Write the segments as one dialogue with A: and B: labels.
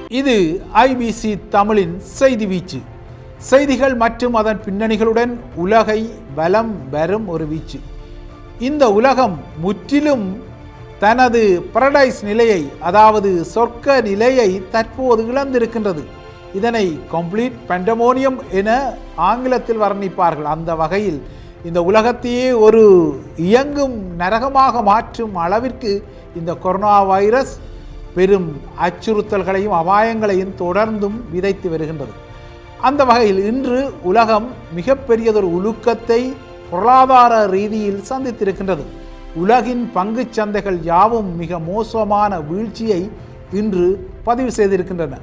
A: இது ஐபிசி தமிழின் செய்தி வீச்சு செய்திகள் மற்றும் அதன் பின்னணிகளுடன் உலகை வலம் வரும் ஒரு வீச்சு இந்த உலகம் முற்றிலும் தனது பரடைஸ் நிலையை அதாவது சொர்க்க நிலையை தற்போது இழந்திருக்கின்றது இதனை கம்ப்ளீட் பெண்டமோனியம் என ஆங்கிலத்தில் வர்ணிப்பார்கள் அந்த வகையில் இந்த உலகத்தையே ஒரு இயங்கும் நரகமாக மாற்றும் அளவிற்கு இந்த கொரோனா வைரஸ் பெரும் அச்சுறுத்தல்களையும் அபாயங்களையும் தொடர்ந்தும் விதைத்து வருகின்றது அந்த வகையில் இன்று உலகம் மிகப்பெரியதொரு உலுக்கத்தை பொருளாதார ரீதியில் சந்தித்திருக்கின்றது உலகின் பங்குச் சந்தைகள் யாவும் மிக மோசமான வீழ்ச்சியை இன்று பதிவு செய்திருக்கின்றன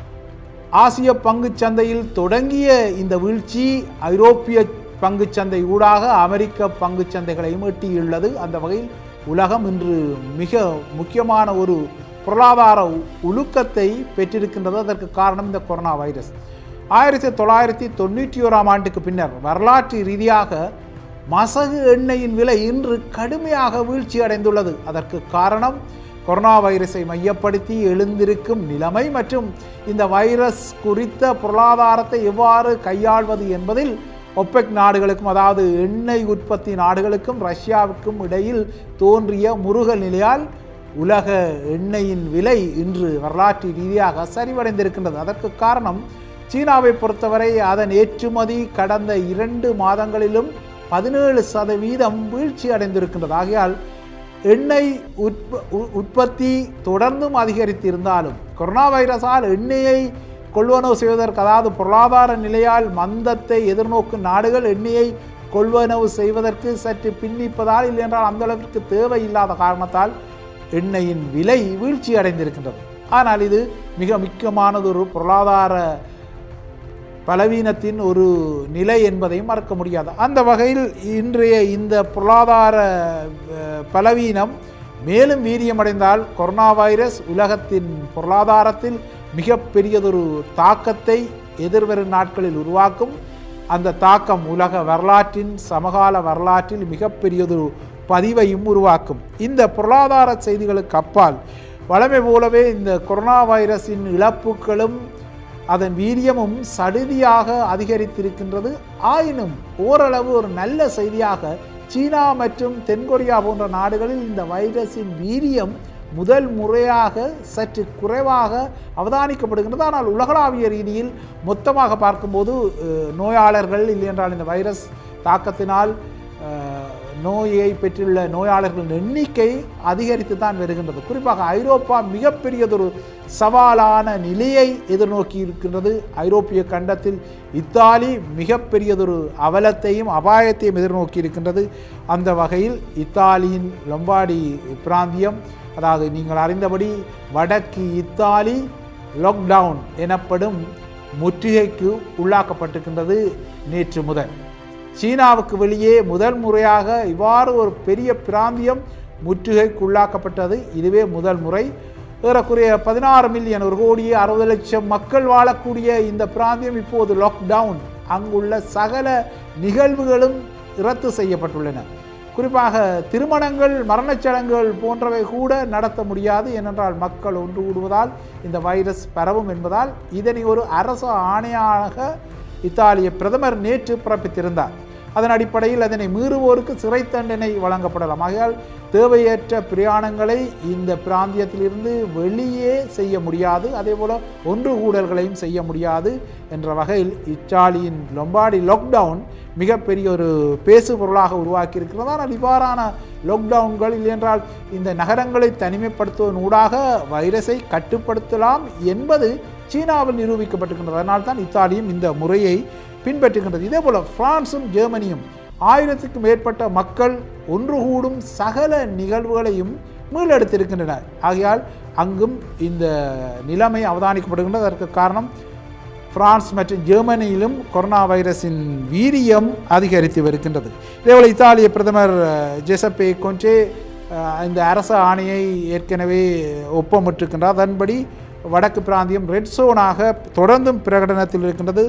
A: ஆசிய பங்குச் சந்தையில் தொடங்கிய இந்த வீழ்ச்சி ஐரோப்பிய பங்குச் சந்தை ஊடாக அமெரிக்க பங்குச் சந்தைகளையும் எட்டியுள்ளது அந்த வகையில் உலகம் இன்று மிக முக்கியமான ஒரு பொருளாதார உலுக்கத்தை பெற்றிருக்கின்றது அதற்கு காரணம் இந்த கொரோனா வைரஸ் ஆயிரத்தி தொள்ளாயிரத்தி தொண்ணூற்றி ஓராம் ஆண்டுக்கு பின்னர் வரலாற்று ரீதியாக மசகு எண்ணெயின் விலை இன்று கடுமையாக வீழ்ச்சி அடைந்துள்ளது அதற்கு காரணம் கொரோனா வைரஸை மையப்படுத்தி எழுந்திருக்கும் நிலைமை மற்றும் இந்த வைரஸ் குறித்த பொருளாதாரத்தை எவ்வாறு கையாள்வது என்பதில் ஒப்பெக் நாடுகளுக்கும் அதாவது எண்ணெய் உற்பத்தி நாடுகளுக்கும் ரஷ்யாவுக்கும் இடையில் தோன்றிய முருகல் நிலையால் உலக எண்ணெயின் விலை இன்று வரலாற்று ரீதியாக சரிவடைந்திருக்கின்றது அதற்கு காரணம் சீனாவை பொறுத்தவரை அதன் ஏற்றுமதி கடந்த இரண்டு மாதங்களிலும் பதினேழு சதவீதம் வீழ்ச்சி அடைந்திருக்கின்றது ஆகையால் எண்ணெய் உற்ப உ- உற்பத்தி தொடர்ந்தும் அதிகரித்திருந்தாலும் கொரோனா வைரஸால் எண்ணெயை கொள்வனவு செய்வதற்கு அதாவது பொருளாதார நிலையால் மந்தத்தை எதிர்நோக்கும் நாடுகள் எண்ணெயை கொள்வனவு செய்வதற்கு சற்று பின்னிப்பதால் இல்லை என்றால் அந்த அளவிற்கு தேவை இல்லாத காரணத்தால் எண்ணெயின் விலை வீழ்ச்சி அடைந்திருக்கின்றது ஆனால் இது மிக முக்கியமானது ஒரு பொருளாதார பலவீனத்தின் ஒரு நிலை என்பதையும் மறக்க முடியாது அந்த வகையில் இன்றைய இந்த பொருளாதார அஹ், பலவீனம் மேலும் வீரியமடைந்தால் கொரோனா வைரஸ் உலகத்தின் பொருளாதாரத்தில் மிகப்பெரியதொரு தாக்கத்தை எதிர்வரும் நாட்களில் உருவாக்கும் அந்த தாக்கம் உலக வரலாற்றின் சமகால வரலாற்றில் மிகப்பெரியதொரு பதிவையும் உருவாக்கும் இந்த பொருளாதார செய்திகளுக்கு அப்பால் வழமை போலவே இந்த கொரோனா வைரஸின் இழப்புகளும் அதன் வீரியமும் சடுதியாக அதிகரித்திருக்கின்றது ஆயினும் ஓரளவு ஒரு நல்ல செய்தியாக சீனா மற்றும் தென்கொரியா போன்ற நாடுகளில் இந்த வைரஸின் வீரியம் முதல் முறையாக சற்று குறைவாக அவதானிக்கப்படுகின்றது ஆனால் உலகளாவிய ரீதியில் மொத்தமாக பார்க்கும்போது அஹ், நோயாளர்கள் இல்லையென்றால் இந்த வைரஸ் தாக்கத்தினால் அஹ், நோயை பெற்றுள்ள நோயாளர்களின் எண்ணிக்கை அதிகரித்து தான் வருகின்றது குறிப்பாக ஐரோப்பா மிகப்பெரியதொரு சவாலான நிலையை எதிர்நோக்கி இருக்கின்றது ஐரோப்பிய கண்டத்தில் இத்தாலி மிகப்பெரியதொரு அவலத்தையும் அபாயத்தையும் எதிர்நோக்கி இருக்கின்றது அந்த வகையில் இத்தாலியின் லொம்பாடி பிராந்தியம் அதாவது நீங்கள் அறிந்தபடி வடக்கு இத்தாலி லாக்டவுன் எனப்படும் முற்றுகைக்கு உள்ளாக்கப்பட்டிருக்கின்றது நேற்று முதல் சீனாவுக்கு வெளியே முதல் முறையாக இவ்வாறு ஒரு பெரிய பிராந்தியம் முற்றுகைக்கு உள்ளாக்கப்பட்டது இதுவே முதல் முறை ஏறக்குறைய பதினாறு மில்லியன் ஒரு கோடியே அறுபது லட்சம் மக்கள் வாழக்கூடிய இந்த பிராந்தியம் இப்போது லாக்டவுன் அங்குள்ள சகல நிகழ்வுகளும் ரத்து செய்யப்பட்டுள்ளன குறிப்பாக திருமணங்கள் மரணச் சடங்குகள் போன்றவை கூட நடத்த முடியாது ஏனென்றால் மக்கள் ஒன்று கூடுவதால் இந்த வைரஸ் பரவும் என்பதால் இதனை ஒரு அரசு ஆணையாக இத்தாலிய பிரதமர் நேற்று பிறப்பித்திருந்தார் அதன் அடிப்படையில் அதனை மீறுவோருக்கு சிறை தண்டனை வழங்கப்படலாம் ஆகையால் தேவையற்ற பிரயாணங்களை இந்த பிராந்தியத்திலிருந்து வெளியே செய்ய முடியாது அதேபோல ஒன்று கூடல்களையும் செய்ய முடியாது என்ற வகையில் இத்தாலியின் லொம்பாடி லாக்டவுன் மிகப்பெரிய ஒரு பேசு பொருளாக உருவாக்கி இருக்கிறது ஆனால் இவ்வாறான லாக்டவுன்கள் இல்லையென்றால் இந்த நகரங்களை தனிமைப்படுத்துவதன் ஊடாக வைரஸை கட்டுப்படுத்தலாம் என்பது சீனாவில் நிரூபிக்கப்பட்டிருக்கின்றது அதனால் தான் இத்தாலியும் இந்த முறையை பின்பற்றுகின்றது இதே போல பிரான்சும் ஜெர்மனியும் ஆயிரத்துக்கும் மேற்பட்ட மக்கள் ஒன்று கூடும் சகல நிகழ்வுகளையும் மீளெடுத்திருக்கின்றன ஆகையால் அங்கும் இந்த நிலைமை அவதானிக்கப்படுகின்றது அதற்கு காரணம் பிரான்ஸ் மற்றும் ஜெர்மனியிலும் கொரோனா வைரஸின் வீரியம் அதிகரித்து வருகின்றது இதேபோல் இத்தாலிய பிரதமர் அஹ், ஜெசப்பே கொஞ்சே அஹ், இந்த அரச ஆணையை ஏற்கனவே ஒப்பமிட்டிருக்கின்றார் அதன்படி வடக்கு பிராந்தியம் ரெட் சோனாக தொடர்ந்தும் பிரகடனத்தில் இருக்கின்றது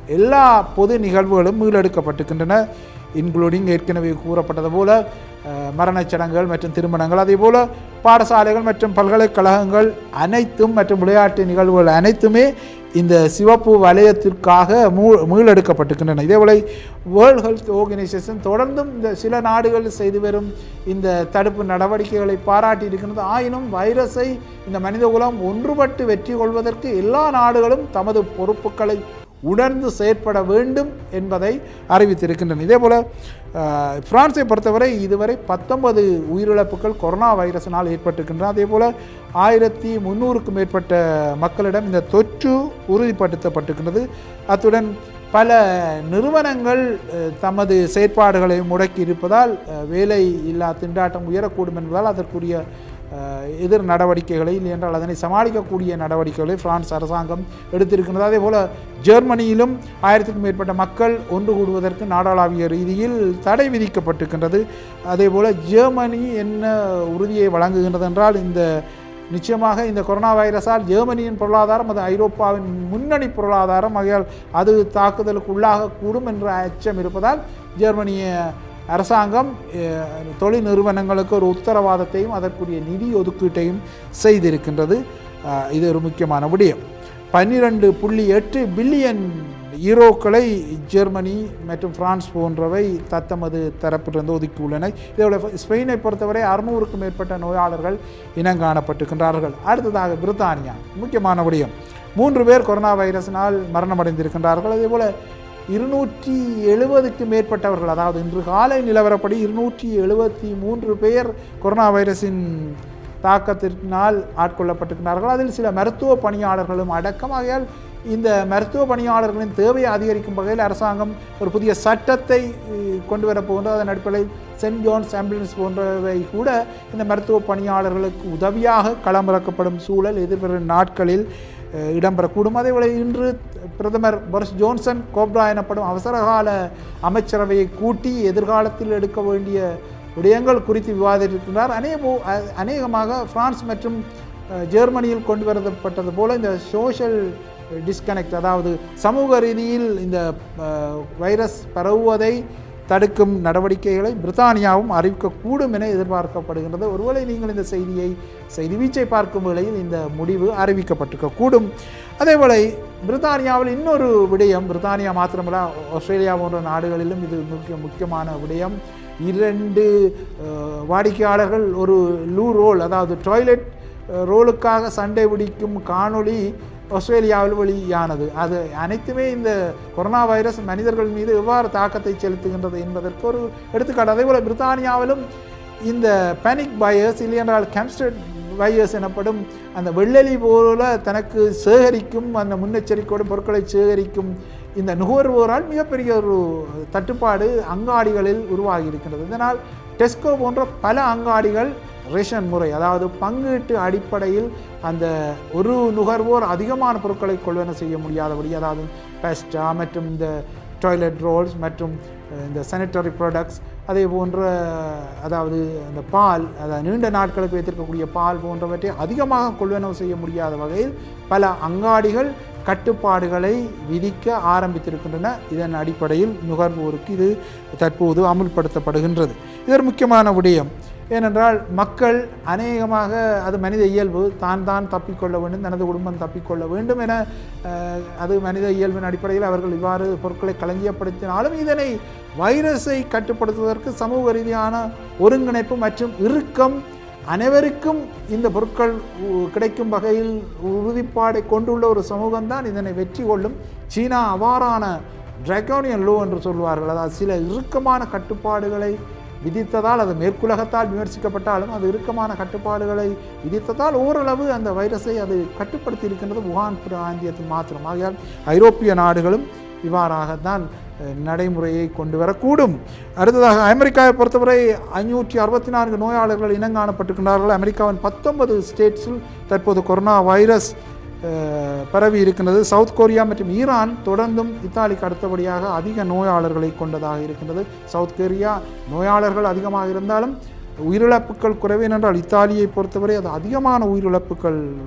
A: எல்லா பொது நிகழ்வுகளும் மீளெடுக்கப்பட்டிருக்கின்றன இன்க்ளூடிங் ஏற்கனவே கூறப்பட்டது போல அஹ், மரணச் சடங்குகள் மற்றும் திருமணங்கள் அதே போல பாடசாலைகள் மற்றும் பல்கலைக்கழகங்கள் அனைத்தும் மற்றும் விளையாட்டு நிகழ்வுகள் அனைத்துமே இந்த சிவப்பு வலயத்திற்காக மூ மீளெடுக்கப்பட்டிருக்கின்றன இதேபோல வேர்ல்ட் ஹெல்த் ஆர்கனைசேஷன் தொடர்ந்தும் இந்த சில நாடுகள் செய்து வரும் இந்த தடுப்பு நடவடிக்கைகளை பாராட்டி இருக்கின்றது ஆயினும் வைரஸை இந்த மனிதகுலம் ஒன்றுபட்டு வெற்றி கொள்வதற்கு எல்லா நாடுகளும் தமது பொறுப்புகளை உணர்ந்து செயற்பட வேண்டும் என்பதை அறிவித்திருக்கின்றன இதேபோல அஹ், பிரான்ஸை பொறுத்தவரை இதுவரை பத்தொன்பது உயிரிழப்புகள் கொரோனா வைரஸினால் ஏற்பட்டிருக்கின்றன அதேபோல ஆயிரத்தி முந்நூறுக்கும் மேற்பட்ட மக்களிடம் இந்த தொற்று உறுதிப்படுத்தப்பட்டிருக்கின்றது அத்துடன் பல நிறுவனங்கள் அஹ், தமது செயற்பாடுகளை முடக்கி இருப்பதால் அஹ், வேலை இல்லா திண்டாட்டம் உயரக்கூடும் என்பதால் அதற்குரிய அஹ், எதிர் நடவடிக்கைகளை இல்லை என்றால் அதனை சமாளிக்கக்கூடிய நடவடிக்கைகளை பிரான்ஸ் அரசாங்கம் எடுத்திருக்கின்றது அதே போல ஜெர்மனியிலும் ஆயிரத்துக்கும் மேற்பட்ட மக்கள் ஒன்று கூடுவதற்கு நாடாளாவிய ரீதியில் தடை விதிக்கப்பட்டிருக்கின்றது அதே போல ஜெர்மனி என்ன உறுதியை வழங்குகின்றது என்றால் இந்த நிச்சயமாக இந்த கொரோனா வைரஸால் ஜெர்மனியின் பொருளாதாரம் அது ஐரோப்பாவின் முன்னணி பொருளாதாரம் ஆகையால் அது தாக்குதலுக்கு உள்ளாகக்கூடும் என்ற அச்சம் இருப்பதால் ஜெர்மனிய அரசாங்கம் அஹ், தொழில் நிறுவனங்களுக்கு ஒரு உத்தரவாதத்தையும் அதற்குரிய நிதி ஒதுக்கீட்டையும் செய்திருக்கின்றது அஹ், இது ஒரு முக்கியமான விடயம் பன்னிரண்டு புள்ளி எட்டு பில்லியன் ஈரோக்களை ஜெர்மனி மற்றும் பிரான்ஸ் போன்றவை தத்தமது தரப்பிலிருந்து ஒதுக்கியுள்ளன இதோட ஸ்பெயினை பொறுத்தவரை அறுநூறுக்கும் மேற்பட்ட நோயாளர்கள் இனங்காணப்பட்டிருக்கின்றார்கள் அடுத்ததாக பிரித்தானியா முக்கியமான விடயம் மூன்று பேர் கொரோனா வைரஸினால் மரணமடைந்திருக்கின்றார்கள் அதேபோல இருநூற்றி எழுபதுக்கு மேற்பட்டவர்கள் அதாவது இன்று காலை நிலவரப்படி இருநூற்றி எழுபத்தி மூன்று பேர் கொரோனா வைரஸின் தாக்கத்தினால் ஆட்கொள்ளப்பட்டிருக்கிறார்கள் அதில் சில மருத்துவ பணியாளர்களும் அடக்கமாகையால் இந்த மருத்துவ பணியாளர்களின் தேவையை அதிகரிக்கும் வகையில் அரசாங்கம் ஒரு புதிய சட்டத்தை அஹ், கொண்டு வரப்போகின்றது அதன் அடிப்படையில் சென்ட் ஜான்ஸ் ஆம்புலன்ஸ் போன்றவை கூட இந்த மருத்துவ பணியாளர்களுக்கு உதவியாக களமிறக்கப்படும் சூழல் எதிர்வரும் நாட்களில் அஹ், இடம்பெறக்கூடும் அதேவேளை இன்று பிரதமர் போரிஸ் ஜோன்சன் கோப்ரா எனப்படும் அவசரகால அமைச்சரவையை கூட்டி எதிர்காலத்தில் எடுக்க வேண்டிய விடயங்கள் குறித்து விவாதித்திருக்கிறார் அநேக அநேகமாக பிரான்ஸ் மற்றும் அஹ், ஜெர்மனியில் கொண்டு வரப்பட்டது போல இந்த சோஷியல் டிஸ்கனெக்ட் அதாவது சமூக ரீதியில் இந்த அஹ், வைரஸ் பரவுவதை தடுக்கும் நடவடிக்கைகளை பிரித்தானியாவும் அறிவிக்கக்கூடும் என எதிர்பார்க்கப்படுகின்றது ஒருவேளை நீங்கள் இந்த செய்தியை செய்தி வீச்சை பார்க்கும் வேளையில் இந்த முடிவு அறிவிக்கப்பட்டிருக்கக்கூடும் அதேவேளை பிரித்தானியாவில் இன்னொரு விடயம் பிரித்தானியா மாத்திரமல்ல ஆஸ்திரேலியா போன்ற நாடுகளிலும் இது முக்கிய முக்கியமான விடயம் இரண்டு அஹ், வாடிக்கையாளர்கள் ஒரு லூ ரோல் அதாவது டாய்லெட் ரோலுக்காக சண்டை பிடிக்கும் காணொளி ஆஸ்திரேலியாவில் வெளியானது அது அனைத்துமே இந்த கொரோனா வைரஸ் மனிதர்கள் மீது எவ்வாறு தாக்கத்தை செலுத்துகின்றது என்பதற்கு ஒரு எடுத்துக்காட்டு அதேபோல் பிரித்தானியாவிலும் இந்த பேனிக் பயர்ஸ் இல்லையென்றால் கேம்ஸ்டட் வைரஸ் எனப்படும் அந்த வெள்ளெலி போல தனக்கு சேகரிக்கும் அந்த முன்னெச்சரிக்கையோடு பொருட்களை சேகரிக்கும் இந்த நுகர்வோரால் மிகப்பெரிய ஒரு தட்டுப்பாடு அங்காடிகளில் உருவாகி இருக்கின்றது இதனால் டெஸ்கோ போன்ற பல அங்காடிகள் ரேஷன் முறை அதாவது பங்கீட்டு அடிப்படையில் அந்த ஒரு நுகர்வோர் அதிகமான பொருட்களை கொள்வன செய்ய முடியாதபடி அதாவது பெஸ்டா மற்றும் இந்த டாய்லெட் ரோல்ஸ் மற்றும் அஹ், இந்த சானிட்டரி ப்ராடக்ட்ஸ் அதே போன்ற அதாவது அந்த பால் அதாவது நீண்ட நாட்களுக்கு வைத்திருக்கக்கூடிய பால் போன்றவற்றை அதிகமாக கொள்வனவு செய்ய முடியாத வகையில் பல அங்காடிகள் கட்டுப்பாடுகளை விதிக்க ஆரம்பித்திருக்கின்றன இதன் அடிப்படையில் நுகர்வோருக்கு இது தற்போது அமுல்படுத்தப்படுகின்றது இது ஒரு முக்கியமான விடயம் ஏனென்றால் மக்கள் அநேகமாக அது மனித இயல்பு தான் தான் தப்பிக்கொள்ள வேண்டும் தனது குடும்பம் தப்பிக்கொள்ள வேண்டும் என அஹ், அது மனித இயல்பின் அடிப்படையில் அவர்கள் இவ்வாறு பொருட்களை களஞ்சியப்படுத்தினாலும் இதனை வைரஸை கட்டுப்படுத்துவதற்கு சமூக ரீதியான ஒருங்கிணைப்பு மற்றும் இறுக்கம் அனைவருக்கும் இந்த பொருட்கள் உ- கிடைக்கும் வகையில் உறுதிப்பாடை கொண்டுள்ள ஒரு சமூகம்தான் இதனை வெற்றி கொள்ளும் சீனா அவ்வாறான டிராகோனியன் லோ என்று சொல்வார்கள் அதாவது சில இறுக்கமான கட்டுப்பாடுகளை விதித்ததால் அது மேற்குலகத்தால் விமர்சிக்கப்பட்டாலும் அது இறுக்கமான கட்டுப்பாடுகளை விதித்ததால் ஓரளவு அந்த வைரஸை அது கட்டுப்படுத்தி இருக்கின்றது வுகான் பிராந்தியத்தில் மாத்திரம் ஆகையால் ஐரோப்பிய நாடுகளும் இவ்வாறாகத்தான் அஹ், நடைமுறையை கொண்டு வரக்கூடும் அடுத்ததாக அமெரிக்காவை பொறுத்தவரை ஐநூற்றி அறுபத்தி நான்கு நோயாளர்கள் இனங்காணப்பட்டிருக்கிறார்கள் அமெரிக்காவின் பத்தொன்பது ஸ்டேட்ஸில் தற்போது கொரோனா வைரஸ் அஹ், பரவி இருக்கின்றது சவுத் கொரியா மற்றும் ஈரான் தொடர்ந்தும் இத்தாலிக்கு அடுத்தபடியாக அதிக நோயாளர்களை கொண்டதாக இருக்கின்றது சவுத் கொரியா நோயாளர்கள் அதிகமாக இருந்தாலும் உயிரிழப்புகள் குறைவு என்றால் இத்தாலியை பொறுத்தவரை அது அதிகமான உயிரிழப்புகள் அஹ்,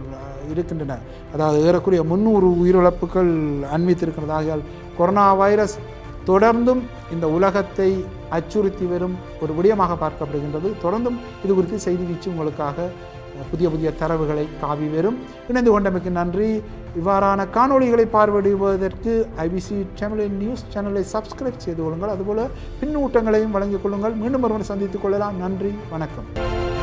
A: இருக்கின்றன அதாவது ஏறக்குறைய முந்நூறு உயிரிழப்புகள் அண்மித்திருக்கிறதாக கொரோனா வைரஸ் தொடர்ந்தும் இந்த உலகத்தை அச்சுறுத்தி வரும் ஒரு விடயமாக பார்க்கப்படுகின்றது தொடர்ந்தும் இது குறித்து செய்தி வீச்சு உங்களுக்காக அஹ், புதிய புதிய தரவுகளை காவி வரும் இணைந்து கொண்டமைக்கு நன்றி இவ்வாறான காணொளிகளை பார்வையிடுவதற்கு ஐபிசி தமிழ் நியூஸ் சேனலை சப்ஸ்கிரைப் செய்து கொள்ளுங்கள் அதுபோல பின்னூட்டங்களையும் வழங்கிக் கொள்ளுங்கள் மீண்டும் ஒருவரை சந்தித்துக் கொள்ளலாம் நன்றி வணக்கம்